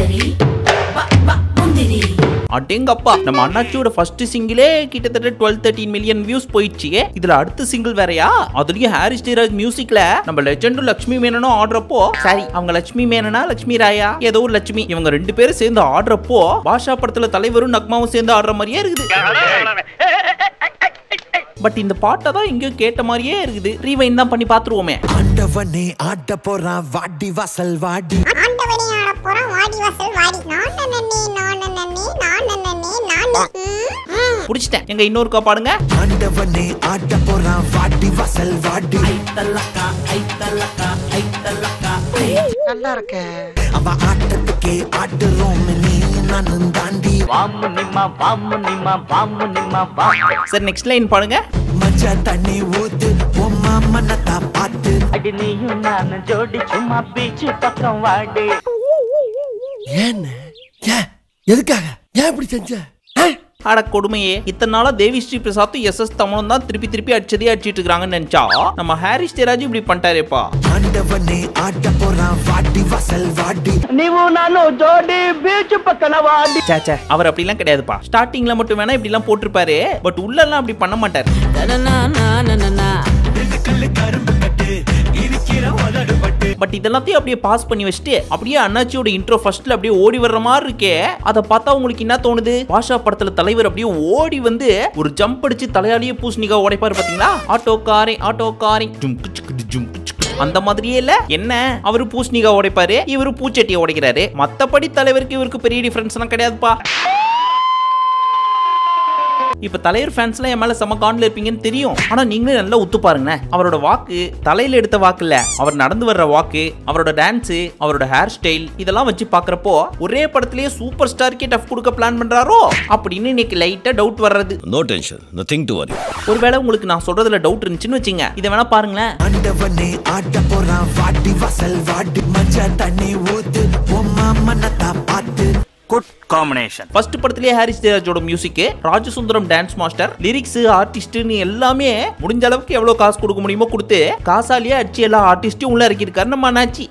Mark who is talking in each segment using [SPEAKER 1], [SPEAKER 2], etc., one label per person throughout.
[SPEAKER 1] சுந்தரி வா வா முந்திரி
[SPEAKER 2] அடேங்கப்பா நம்ம அண்ணாச்சியோட ஃபர்ஸ்ட் சிங்கிளே கிட்டத்தட்ட டுவெல் தேர்ட்டின் மில்லியன் வியூஸ் போயிடுச்சு இதுல அடுத்த சிங்கிள் வேறயா அதுலயும் ஹாரிஸ் ஜெயராஜ் மியூசிக்ல நம்ம லெஜெண்டும் லட்சுமி மேனனும் ஆடுறப்போ சரி அவங்க லட்சுமி மேனனா லட்சுமி ராயா ஏதோ ஒரு லட்சுமி இவங்க ரெண்டு பேரும் சேர்ந்து ஆடுறப்போ பாஷா படத்துல தலைவரும் நக்மாவும் சேர்ந்து ஆடுற மாதிரியே இருக்குது பட் இந்த பாட்டை தான் எங்கேயோ கேட்ட மாதிரியே இருக்குது ரீவைன் தான் பண்ணி பாத்துருவோமே
[SPEAKER 3] ஆண்டவனே ஆட்ட போறான் வாடி வாசல் வாடி
[SPEAKER 4] ஆண்டவனே ஆட போறான் வாடி வாசல் வாடி நான் நன்னே நான் நன்னே நான் நன்னே நான் ம்.
[SPEAKER 2] புடிச்சிட்டேன் எங்க இன்னொருக்கா பாடுங்க
[SPEAKER 3] ஆண்டவனே ஆட்ட போறான் வாடி வாசல் வாடி அவ ஆட்டத்துக்கே ஆடுறோம் நீ நானும் தாண்டி
[SPEAKER 2] சரி நெக்ஸ்ட் லைன் பாடுங்க
[SPEAKER 3] மஜா தண்ணி ஊத்து உம்மா மனத்தா பார்த்து ஏன்னு ஏன் எதுக்காக ஏன் இப்படி செஞ்ச ஆ?
[SPEAKER 2] அட கொடுமையே இத்தனை நாளா தேவி ஸ்ரீ பிரசாத்தும் எஸ் எஸ் தமிழும் தான் திருப்பி திருப்பி அடிச்சதே அடிச்சிட்டு இருக்காங்கன்னு நினைச்சா நம்ம ஹாரிஸ் ஜெயராஜ் இப்படி பண்ணிட்டாரேப்பா
[SPEAKER 3] ஆண்டவனே ஆட்ட போறான் வாடி வாசல் வாடி
[SPEAKER 2] சே சே அவர் அப்படிலாம் கிடையாதுப்பா ஸ்டார்டிங்ல மட்டும் வேணா இப்படி எல்லாம் போட்டிருப்பாரு பட் உள்ளெல்லாம் அப்படி பண்ண மாட்டாரு பட் இதெல்லாத்தையும் அப்படியே பாஸ் பண்ணி வச்சுட்டு அப்படியே அண்ணாச்சியோட இன்ட்ரோ ஃபர்ஸ்ட்ல அப்படியே ஓடி வர்ற மாதிரி இருக்கே அதை பார்த்தா உங்களுக்கு என்ன தோணுது பாஷா படத்துல தலைவர் அப்படியே ஓடி வந்து ஒரு ஜம்ப் அடிச்சு தலையாலேயே பூசணிக்கா உடைப்பாரு பாத்தீங்களா ஆட்டோ காரை ஆட்டோ காரை ஜும் கிச்சு ஜும் கிச்சு அந்த மாதிரியே இல்ல என்ன அவரு பூசணிக்கா உடைப்பாரு இவரு பூச்சட்டியை உடைக்கிறாரு மத்தபடி தலைவருக்கு இவருக்கு பெரிய டிஃபரன்ஸ் எல்லாம் கிடையாதுப்பா இப்ப தலைவர் ஃபேன்ஸ்லாம் என் மேல செம கான்ல இருப்பீங்கன்னு தெரியும் ஆனா நீங்களே நல்லா உத்து பாருங்களேன் அவரோட வாக்கு தலையில எடுத்த வாக்கு இல்ல அவர் நடந்து வர்ற வாக்கு அவரோட டான்ஸ் அவரோட ஹேர் ஸ்டைல் இதெல்லாம் வச்சு பாக்குறப்போ ஒரே படத்திலேயே சூப்பர் ஸ்டாருக்கே டஃப் கொடுக்க பிளான் பண்றாரோ அப்படின்னு இன்னைக்கு லைட்டா டவுட் வர்றது
[SPEAKER 5] No tension, nothing to worry.
[SPEAKER 2] ஒருவேளை உங்களுக்கு நான் சொல்றதுல டவுட் இருந்துச்சுன்னு வச்சுங்க இதை வேணா பாருங்களேன்
[SPEAKER 3] ஆண்டவனே ஆட்ட போறான் வாடி வாசல் வாடி மஜா தண்ணி ஊத்து உம்மா மனத்தா பார்த்து
[SPEAKER 6] குட் காம்பினேஷன்
[SPEAKER 2] ஃபர்ஸ்ட் படத்திலேயே ஹாரிஸ் ஜெயராஜோட music Rajasundaram dance master lyrics ஆர்டிஸ்ட்னு எல்லாமே முடிஞ்ச அளவுக்கு எவ்வளவு காசு கொடுக்க முடியுமோ கொடுத்து காசாலியே அடிச்சு எல்லா ஆர்டிஸ்டையும் உள்ள இறக்கிருக்காரு நம்ம அண்ணாச்சி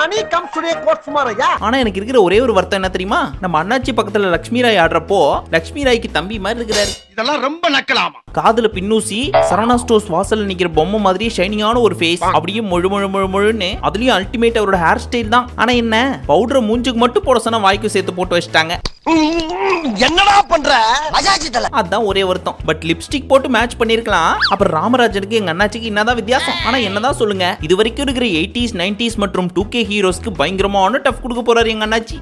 [SPEAKER 2] ஆனா எனக்கு இருக்கிற ஒரே ஒரு வருத்தம் என்ன தெரியுமா நம்ம அண்ணாச்சி பக்கத்துல லக்ஷ்மி ராய் ஆடுறப்போ லக்ஷ்மி ராய்க்கு தம்பி மாதிரி இருக்கிறாரு
[SPEAKER 6] இதெல்லாம் ரொம்ப நக்கலாமா
[SPEAKER 2] காதுல பின்னூசி சரவணா ஸ்டோர்ஸ் வாசல்ல நிக்கிற பொம்மை மாதிரி ஷைனிங்கான ஒரு ஃபேஸ் அப்படியே முழு முழு முழு முழுன்னு அதுலயும் அல்டிமேட் அவரோட ஹேர் ஸ்டைல் தான் ஆனா என்ன பவுடரை மூஞ்சுக்கு மட்டும் போட சொன்னா வாய்க்கு சேர்த்து போட்டு வச்சுட்டாங்க
[SPEAKER 6] என்னடா பண்ற
[SPEAKER 2] அதான் ஒரே வருத்தம் பட் லிப்ஸ்டிக் போட்டு மேட்ச் பண்ணிருக்கலாம் அப்புறம் ராமராஜனுக்கு எங்க அண்ணாச்சிக்கு என்னதான் வித்தியாசம் ஆனா என்னதான் சொல்லுங்க இது வரைக்கும் இருக்கிற எயிட்டிஸ் நைன்டிஸ் மற்றும் டூ கே ஹீரோஸ்க்கு பயங்கரமான டஃப் கொடுக்க போறாரு எங்க அண்ணாச்சி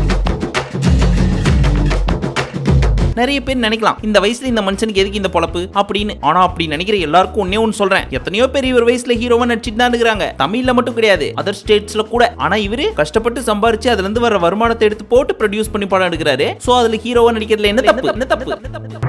[SPEAKER 2] நிறைய பேர் நினைக்கலாம் இந்த வயசுல இந்த மனுஷனுக்கு எதுக்கு இந்த பொழப்பு அப்படின்னு ஆனா அப்படி நினைக்கிற எல்லாருக்கும் ஒன்னே ஒன்னு சொல்றேன் எத்தனையோ பேர் இவர் வயசுல ஹீரோவா நடிச்சிட்டு தான் இருக்கிறாங்க தமிழ்ல மட்டும் கிடையாது அதர் ஸ்டேட்ஸ்ல கூட ஆனா இவரு கஷ்டப்பட்டு சம்பாரிச்சு அதுல இருந்து வர வருமானத்தை எடுத்து போட்டு ப்ரொடியூஸ் பண்ணி படம் எடுக்கிறாரு சோ அதுல ஹீரோவா நடிக்கிறதுல என்ன தப்பு என்ன தப்பு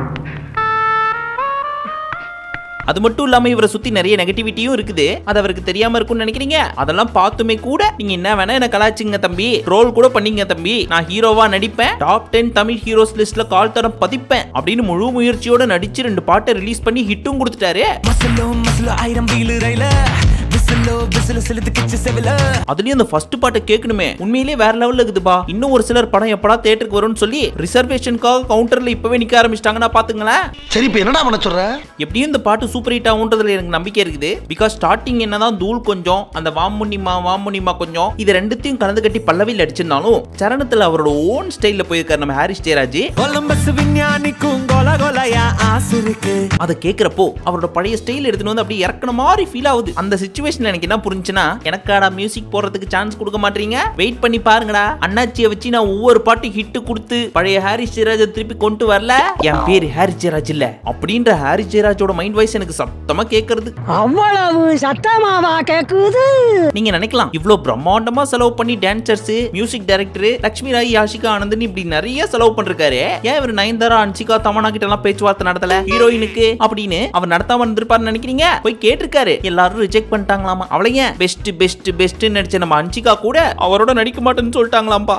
[SPEAKER 2] அது மட்டும் இல்லாம இவரை சுத்தி நிறைய நெகட்டிவிட்டியும் இருக்குது அது அவருக்கு தெரியாம இருக்கும்னு நினைக்கிறீங்க அதெல்லாம் பார்த்துமே கூட நீங்க என்ன வேணா என்ன கலாச்சிங்க தம்பி ட்ரோல் கூட பண்ணீங்க தம்பி நான் ஹீரோவா நடிப்பேன் டாப் டென் தமிழ் ஹீரோஸ் லிஸ்ட்ல கால் தரம் பதிப்பேன் அப்படின்னு முழு முயற்சியோட நடிச்சு ரெண்டு பாட்டை ரிலீஸ் பண்ணி ஹிட்டும் கொடுத்துட்டாரு
[SPEAKER 3] மசலோ மசலோ ஆயிரம் வீலு ரயில விசிலோ விசிலோ செலுத்து கிச்சு செவில
[SPEAKER 2] அதுலயும் அந்த ஃபர்ஸ்ட் பாட்டை கேட்கணுமே உண்மையிலேயே வேற லெவல்ல இருக்குதுப்பா இன்னும் ஒரு சிலர் படம் எப்படா தேட்டருக்கு வரும்னு சொல்லி ரிசர்வேஷனுக்காக கவுண்டர்ல இப்பவே நிக்க ஆரம்பிச்சிட்டாங்கன்னா பாத்துங்களேன்
[SPEAKER 6] சரி இப்ப என்னடா பண்ண சொல்ற
[SPEAKER 2] எப்படியும் இந்த பாட்டு சூப்பர் ஹிட் ஆகுன்றதுல எனக்கு நம்பிக்கை இருக்குது பிகாஸ் ஸ்டார்டிங் என்னதான் தூள் கொஞ்சம் அந்த வாமுனிமா வாமுனிமா கொஞ்சம் இது ரெண்டுத்தையும் கலந்து கட்டி பல்லவியில் அடிச்சிருந்தாலும் சரணத்துல அவரோட ஓன் ஸ்டைல்ல போயிருக்காரு நம்ம ஹாரிஸ் ஜெயராஜ்
[SPEAKER 3] கொலம்பஸ் விஞ்ஞானிக்கும் கொல கொலையா ஆசிருக்கு
[SPEAKER 2] அதை கேட்கிறப்போ அவரோட பழைய ஸ்டைல் எடுத்துட்டு வந்து அப்படியே இறக்குன மாதிரி ஃபீல் ஆகுது அந்த சுச்சுவேஷன்ல எனக்கு என்ன புரிஞ்சுன்னா எனக்காடா மியூசிக் போடுறதுக்கு சான்ஸ் கொடுக்க மாட்டீங்க வெயிட் பண்ணி பாருங்கடா அண்ணாச்சியை வச்சு நான் ஒவ்வொரு பாட்டு ஹிட் கொடுத்து பழைய ஹாரிஸ் ஜெயராஜை திருப்பி கொண்டு வரல என் பேரு ஹாரிஸ் ஜெயராஜ் இல்ல அப்படின்ற ஹாரிஸ் ஜெயராஜோட மைண்ட் வாய்ஸ் எனக்கு சத்தமா கேட்கறது
[SPEAKER 7] அவ்வளவு சத்தமாவா கேக்குது
[SPEAKER 2] நீங்க நினைக்கலாம் இவ்ளோ பிரம்மாண்டமா செலவு பண்ணி dancers music director Lakshmi Rai Yashika Anand இப்படி நிறைய செலவு பண்ணிருக்காரு ஏன் இவர் நயன்தாரா அன்சிகா தமனா கிட்ட எல்லாம் பேச்சுவார்த்தை நடத்தல ஹீரோயினுக்கு அப்படின்னு அவர் நடத்தாம இருந்திருப்பாருன்னு நினைக்கிறீங்க போய் கேட்டிருக்காரு எல்லாரும் ரிஜெக்ட் பண்ணிட்டாங்களாமா அவளை ஏன் பெஸ்ட் பெஸ்ட் பெஸ்ட் நடிச்ச நம்ம அன்சிகா கூட அவரோட நடிக்க மாட்டேன்னு சொல்லிட்டாங்களாம்பா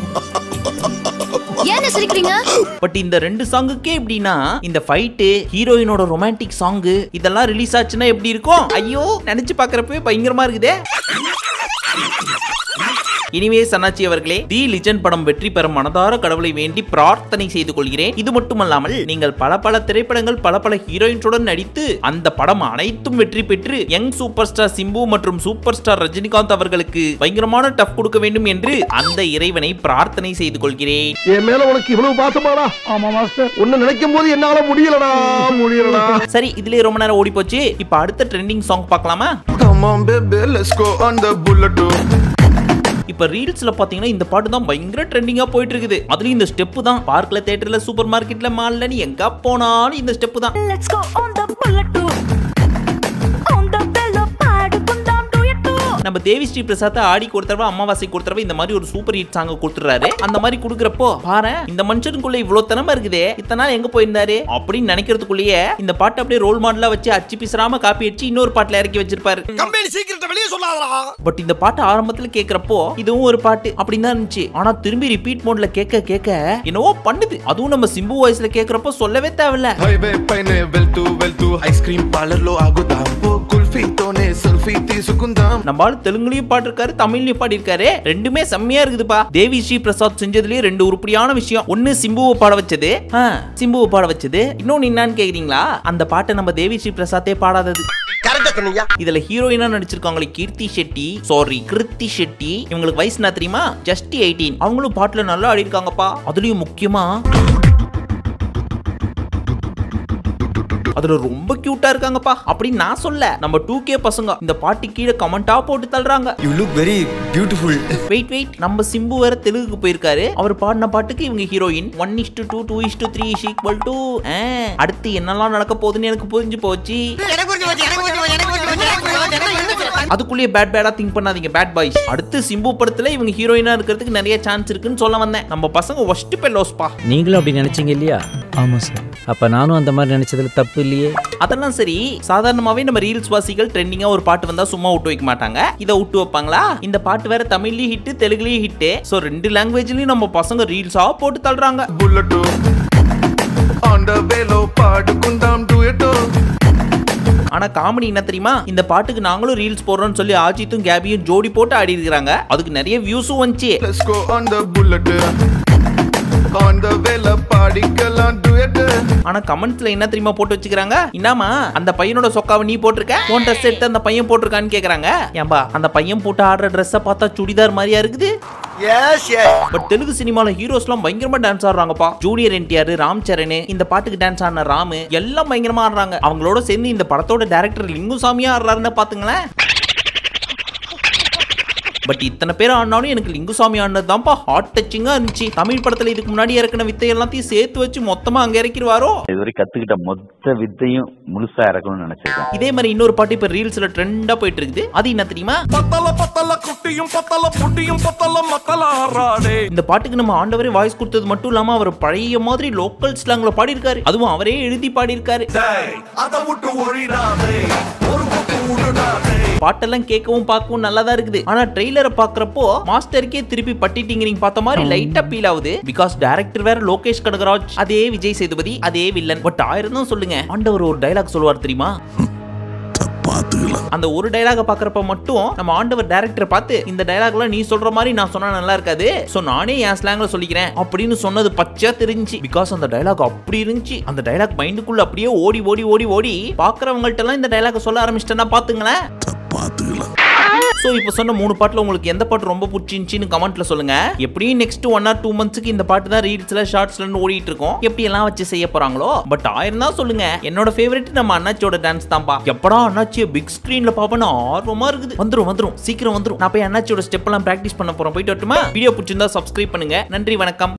[SPEAKER 1] ஏன் சிரிக்கிறீங்க
[SPEAKER 2] பட் இந்த ரெண்டு சாங்குக்கே எப்படின்னா இந்த ஃபைட்டு ஹீரோயினோட ரொமான்டிக் சாங்கு இதெல்லாம் ரிலீஸ் ஆச்சுன்னா எப்படி இருக்கும் ஐயோ நினைச்சு பாக்குறப்பவே பயங்கரமா இருக்குதே இனிவே சன்னாச்சி அவர்களே தி லிஜெண்ட் படம் வெற்றி பெற மனதார கடவுளை வேண்டி பிரார்த்தனை செய்து கொள்கிறேன் இது மட்டுமல்லாமல் நீங்கள் பல பல திரைப்படங்கள் பல பல ஹீரோயின்ஸுடன் நடித்து அந்த படம் அனைத்தும் வெற்றி பெற்று யங் சூப்பர் ஸ்டார் சிம்பு மற்றும் சூப்பர் ஸ்டார் ரஜினிகாந்த் அவர்களுக்கு பயங்கரமான டஃப் கொடுக்க வேண்டும் என்று அந்த இறைவனை பிரார்த்தனை செய்து கொள்கிறேன்
[SPEAKER 6] என் மேல உனக்கு இவ்வளவு பாசமாடா ஆமா மாஸ்டர் உன்னை நினைக்கும் போது என்னால முடியலடா முடியலடா
[SPEAKER 2] சரி இதுலயே ரொம்ப நேரம் ஓடி போச்சு இப்ப அடுத்த ட்ரெண்டிங் சாங் பார்க்கலாமா
[SPEAKER 3] Come on baby let's go on the bullet too
[SPEAKER 2] இப்ப ரீல்ஸ்ல பாத்தீங்கன்னா இந்த பாட்டு தான் பயங்கர ட்ரெண்டிங்கா போயிட்டு இருக்குது அதுலயும் இந்த ஸ்டெப் தான் பார்க்ல தியேட்டர்ல சூப்பர் மார்க்கெட்ல மால்ல நீ எங்க போனாலும் இந்த ஸ்டெப் தான்
[SPEAKER 1] Let's go on the bullet too. On the bello பாடுకుందాం duet too.
[SPEAKER 2] நம்ம தேவி ஸ்ரீ பிரசாத் ஆடி கொடுத்தரவ அமாவாசை கொடுத்தரவ இந்த மாதிரி ஒரு சூப்பர் ஹிட் சாங் கொடுத்துறாரு அந்த மாதிரி கொடுக்குறப்போ பாரு இந்த மனுஷனுக்குள்ள இவ்வளவு திறமை இருக்குதே இத்தனை நாள் எங்க போயிருந்தாரு அப்படின்னு நினைக்கிறதுக்குள்ளேயே இந்த பாட்டை அப்படியே ரோல் மாடலா வச்சு அச்சு பிசராம காப்பி அடிச்சு இன்னொரு பாட்டுல இறக்கி வச்சிருப்பாரு
[SPEAKER 6] கம்பெனி சீக்கிரத்தை வெளியே சொல்லாதடா
[SPEAKER 2] பட் இந்த பாட்டு ஆரம்பத்துல கேக்குறப்போ இதுவும் ஒரு பாட்டு அப்படின்னு தான் இருந்துச்சு ஆனா திரும்பி ரிப்பீட் மோட்ல கேட்க கேட்க என்னவோ பண்ணுது அதுவும் நம்ம சிம்பு வாய்ஸ்ல கேக்குறப்போ சொல்லவே தேவையில்ல
[SPEAKER 3] హైవే పైనే వెళ్తూ వెళ్తూ ఐస్ క్రీమ్ పార్లర్ లో ఆగుతాం ఓ కుల్ఫీతోనే సెల్ఫీ తీసుకుందాం
[SPEAKER 2] நம்ம ஆளு தெலுங்குலயும் பாடிருக்காரு தமிழ்லயும் பாடிருக்காரு ரெண்டுமே செம்மையா இருக்குதுப்பா தேவி ஸ்ரீ பிரசாத் செஞ்சதுலயே ரெண்டு உருப்படியான விஷயம் ஒண்ணு சிம்புவை பாட வச்சது ஆ, சிம்புவை பாட வச்சது இன்னொன்னு என்னன்னு கேக்குறீங்களா அந்த பாட்டை நம்ம தேவி ஸ்ரீ பிரசாத்தே பாடாதது
[SPEAKER 6] கரெக்டா சொன்னீங்க
[SPEAKER 2] இதுல ஹீரோயினா நடிச்சிருக்காங்களே கீர்த்தி ஷெட்டி சாரி கிருத்தி ஷெட்டி இவங்களுக்கு வயசு என்ன தெரியுமா ஜஸ்ட் எயிட்டீன் அவங்களும் பாட்டுல நல்லா ஆடி இருக்காங்கப்பா அதுலயும் முக்கியமா அதுல ரொம்ப கியூட்டா இருக்காங்கப்பா அப்படின்னு நான் சொல்ல நம்ம டூ கே பசங்க இந்த பாட்டு கீழே கமெண்டா போட்டு தள்ளுறாங்க
[SPEAKER 3] you look very beautiful
[SPEAKER 2] wait wait நம்ம சிம்பு வேற தெலுங்குக்கு போயிருக்காரு அவர் பாடின பாட்டுக்கு இவங்க heroine one is to two two is to three is equal to அடுத்து என்னெல்லாம் நடக்க போகுதுன்னு எனக்கு புரிஞ்சு போச்சு அதுக்குள்ளேயே பேட் பேடா திங்க் பண்ணாதீங்க பேட் பாய்ஸ் அடுத்து சிம்பு படத்துல இவங்க ஹீரோயினா இருக்கிறதுக்கு நிறைய சான்ஸ் இருக்குன்னு சொல்ல வந்தேன் நம்ம பசங்க ஒஸ்ட் பெல்லோஸ்பா
[SPEAKER 8] நீங்களும் அப்படி நினைச்சீங்க இல்லையா ஆமாம் சார் அப்போ நானும் அந்த மாதிரி நினைச்சதுல தப்பு இல்லையே
[SPEAKER 2] அதெல்லாம் சரி சாதாரணமாவே நம்ம ரீல்ஸ் வாசிகள் ட்ரெண்டிங்கா ஒரு பாட்டு வந்தா சும்மா விட்டு வைக்க மாட்டாங்க இதை விட்டு வைப்பாங்களா இந்த பாட்டு வேற தமிழ்லயும் ஹிட் தெலுங்குலயும் ஹிட் சோ ரெண்டு லாங்குவேஜ்லயும் நம்ம பசங்க ரீல்ஸா போட்டு தள்ளுறாங்க
[SPEAKER 3] బుల్లెట్ ఆన్ ద వేలో పాడుకుందాం డూయట్
[SPEAKER 2] ஆனா காமெடி என்ன தெரியுமா இந்த பாட்டுக்கு நாங்களும் ரீல்ஸ் போடுறோம்னு சொல்லி ஆஜித்தும் கேபியும் ஜோடி போட்டு ஆடி இருக்காங்க அதுக்கு நிறைய வியூஸும் வந்துச்சு
[SPEAKER 3] let's go on the bullet on the వేల పాడిக்கலாம் డూయట్
[SPEAKER 2] ஆனா கமெண்ட்ஸ்ல என்ன தெரியுமா போட்டு வச்சுக்கிறாங்க இன்னாமா அந்த பையனோட சொக்காவை நீ போட்டிருக்க உன் ட்ரெஸ் எடுத்து அந்த பையன் போட்டிருக்கான்னு கேக்குறாங்க ஏன்பா அந்த பையன் போட்டு ஆடுற ட்ரெஸ்ஸை பார்த்தா சுடிதார் மாதிரியா இருக்குது
[SPEAKER 6] எஸ் எஸ்
[SPEAKER 2] பட் தெலுங்கு சினிமால ஹீரோஸ்லாம் பயங்கரமா டான்ஸ் ஆடுறாங்கப்பா ஜூனியர் என்டிஆர் ராம் சரண் இந்த பாட்டுக்கு டான்ஸ் ஆடின ராமு எல்லாம் பயங்கரமா ஆடுறாங்க அவங்களோட சேர்ந்து இந்த படத்தோட டைரக்டர் லிங்குசாமியா ஆடுறாருன்னு பாத்துங்களேன் பட் இத்தனை பேர் ஆடினாலும் எனக்கு லிங்குசாமி ஆடினது தான்ப்பா ஹார்ட் டச்சிங்கா இருந்துச்சு தமிழ் படத்துல இதுக்கு முன்னாடி இறக்குன வித்தை எல்லாத்தையும் சேர்த்து வச்சு மொத்தமா அங்க இறக்கிடுவாரோ
[SPEAKER 9] இதுவரை கத்துக்கிட்ட மொத்த வித்தையும் முழுசா இறக்கணும்னு நினைச்சிருக்கேன்
[SPEAKER 2] இதே மாதிரி இன்னொரு பாட்டு இப்ப ரீல்ஸ்ல ட்ரெண்டா போயிட்டு இருக்குது அது என்ன தெரியுமா
[SPEAKER 6] பத்தல பத்தல குட்டியும் பத்தல புட்டியும் பத்தல மக்கள் ஆறாடே
[SPEAKER 2] இந்த பாட்டுக்கு நம்ம ஆண்டவரே வாய்ஸ் கொடுத்தது மட்டும் இல்லாம அவர் பழைய மாதிரி லோக்கல் ஸ்லாங்ல பாடியிருக்காரு அதுவும் அவரே எழுதி பாடியிருக்காரு
[SPEAKER 6] அதை விட்டு ஒழிடாதே ஒரு பக்கம் விடுடாதே
[SPEAKER 2] பாட்டெல்லாம் கேட்கவும் பார்க்கவும் நல்லா தான் இருக்குது ஆனா ட்ரெய்லரை பாக்குறப்போ மாஸ்டருக்கே திருப்பி பட்டிட்டிங்கிறீங்க பார்த்த மாதிரி லைட்டா ஃபீல் ஆகுது பிகாஸ் டைரக்டர் வேற லோகேஷ் கனகராஜ் அதே விஜய் சேதுபதி அதே வில்லன் பட் ஆயிரம் தான் சொல்லுங்க ஆண்டவர் ஒரு டைலாக் சொல்லுவார் தெரியுமா அந்த ஒரு டைலாக பாக்குறப்ப மட்டும் நம்ம ஆண்டவர் டைரக்டர் பார்த்து இந்த டைலாக்லாம் நீ சொல்ற மாதிரி நான் சொன்னா நல்லா இருக்காது சோ நானே என் ஸ்லாங்ல சொல்லிக்கிறேன் அப்படின்னு சொன்னது பச்சையா தெரிஞ்சு பிகாஸ் அந்த டைலாக் அப்படி இருந்துச்சு அந்த டைலாக் மைண்டுக்குள்ள அப்படியே ஓடி ஓடி ஓடி ஓடி பாக்குறவங்கள்ட்ட எல்லாம் இந்த டைலாக் சொல்ல ஆரம்பிச்சிட்டேன்னா பாத்துங்களேன் சோ இப்போ சொன்ன மூணு பாட்டுல உங்களுக்கு எந்த பாட்டு ரொம்ப பிடிச்சிருந்துச்சின்னு கமெண்ட்ல சொல்லுங்க எப்படியும் நெக்ஸ்ட் ஒன் ஆர் டூ மந்த்ஸ்க்கு இந்த பாட்டு தான் ரீல்ஸ்ல ஷார்ட்ஸ்ல ஓடிட்டு இருக்கோம் எப்படி எல்லாம் வச்சு செய்ய போறாங்களோ பட் ஆயிரம் தான் சொல்லுங்க என்னோட ஃபேவரட் நம்ம அண்ணாச்சியோட டான்ஸ் தான்ப்பா எப்படா அண்ணாச்சியை பிக் ஸ்கிரீன்ல பாப்பேன்னு ஆர்வமா இருக்குது வந்துரும் வந்துரும் சீக்கிரம் வந்துரும் நான் போய் அண்ணாச்சியோட ஸ்டெப் எல்லாம் பிராக்டிஸ் பண்ண போறோம் போயிட்டு வரட்டுமா வீடியோ பிடிச்சிருந்தா சப்ஸ்கிரைப் பண்ணுங்க நன்றி வணக்கம்